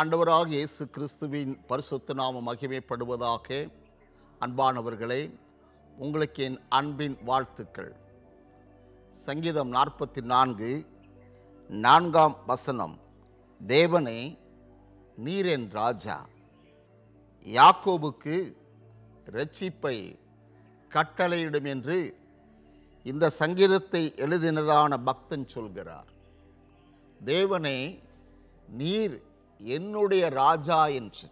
ஆண்டவராக இயேசு கிறிஸ்துவின் பரிசுத்த நாம மகிமைப்படுவதாக அன்பானவர்களே உங்களுக்கு என் அன்பின் வாழ்த்துக்கள் சங்கீதம் நாற்பத்தி நான்கு நான்காம் வசனம் தேவனே நீர் என் ராஜா யாக்கோபுக்கு இரட்சிப்பை கட்டளையிடும் என்று இந்த சங்கீதத்தை எழுதினதான பக்தன் சொல்கிறார் தேவனே நீர் என்னுடைய ராஜா என்று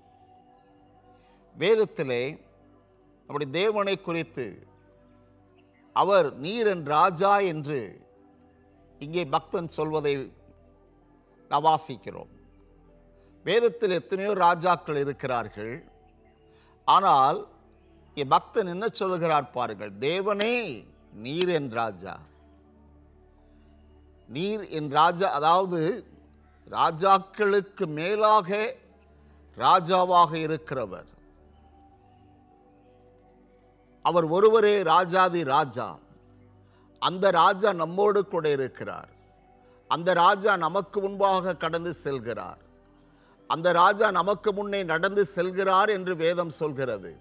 வேதத்திலே அப்படி தேவனை குறித்து அவர் நீர் என் ராஜா என்று இங்கே பக்தன் சொல்வதை நாம் வாசிக்கிறோம் வேதத்தில் எத்தனையோ ராஜாக்கள் இருக்கிறார்கள் ஆனால் இங்கே பக்தன் என்ன சொல்கிறார் பாருங்கள் தேவனே நீர் என் ராஜா நீர் என் ராஜா அதாவது ராஜாக்களுக்கு மேலாக ராஜாவாக இருக்கிறவர் அவர் ஒருவரே ராஜாதி ராஜா அந்த ராஜா நம்மோடு கூட இருக்கிறார் அந்த ராஜா நமக்கு முன்பாக கடந்து செல்கிறார் அந்த ராஜா நமக்கு முன்னே நடந்து செல்கிறார் என்று வேதம் சொல்கிறது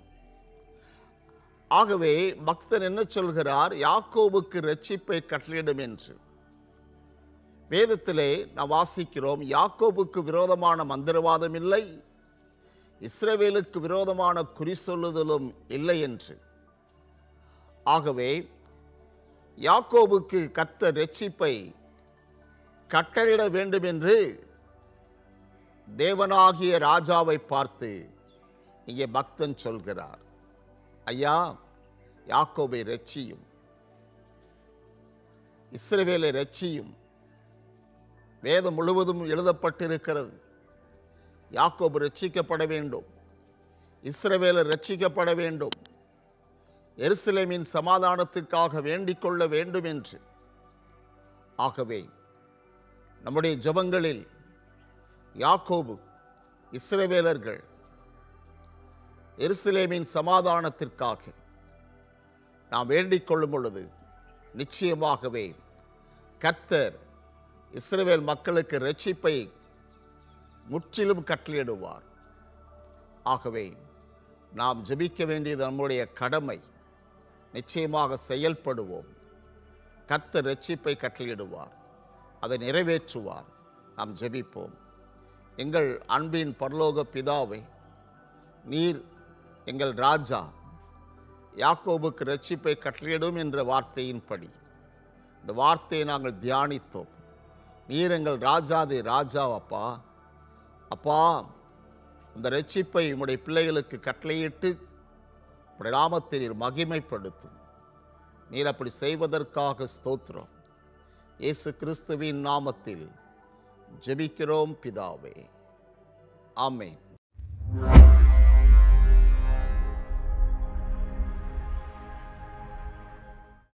ஆகவே பக்தன் என்ன சொல்கிறார் யாக்கோபுக்கு ரட்சிப்பை கட்டளிடும் என்று வேதத்திலே நாம் வாசிக்கிறோம் யாக்கோபுக்கு விரோதமான மந்திரவாதம் இல்லை இஸ்ரவேலுக்கு விரோதமான குறி சொல்லுதலும் இல்லை என்று ஆகவே யாக்கோபுக்கு கத்த ரட்சிப்பை கட்டளிட வேண்டும் என்று தேவனாகிய ராஜாவை பார்த்து இங்கே பக்தன் சொல்கிறார் ஐயா யாக்கோபை ரட்சியும் இஸ்ரவேலை ரட்சியும் வேதம் முழுவதும் எழுதப்பட்டிருக்கிறது யாக்கோபு ரட்சிக்கப்பட வேண்டும் இஸ்ரவேலர் ரட்சிக்கப்பட வேண்டும் எருசலேமின் சமாதானத்திற்காக வேண்டிக் கொள்ள வேண்டும் என்று ஆகவே நம்முடைய ஜபங்களில் யாக்கோபு இஸ்ரவேலர்கள் எருசலேமின் சமாதானத்திற்காக நாம் வேண்டிக் கொள்ளும் பொழுது நிச்சயமாகவே கர்த்தர் இஸ்ரவேல் மக்களுக்கு ரட்சிப்பை முற்றிலும் கட்டளையிடுவார் ஆகவே நாம் ஜெபிக்க வேண்டியது நம்முடைய கடமை நிச்சயமாக செயல்படுவோம் கர்த்தர் ரட்சிப்பை கட்டளையிடுவார் அதை நிறைவேற்றுவார் நாம் ஜெபிப்போம் எங்கள் அன்பின் பரலோக பிதாவை நீர் எங்கள் ராஜா யாக்கோபுக்கு ரட்சிப்பை கட்டளையிடும் என்ற வார்த்தையின்படி இந்த வார்த்தையை நாங்கள் தியானித்தோம் நீர் எங்கள் ராஜாதி ராஜா அப்பா அப்பா இந்த ரட்சிப்பை உம்முடைய பிள்ளைகளுக்கு கட்டளையிட்டு உடைய நாமத்தை நீர் மகிமைப்படுத்தும் நீர் அப்படி செய்வதற்காக ஸ்தோத்திரம் இயேசு கிறிஸ்துவின் நாமத்தில் ஜெபிக்கிறோம் பிதாவே ஆமென்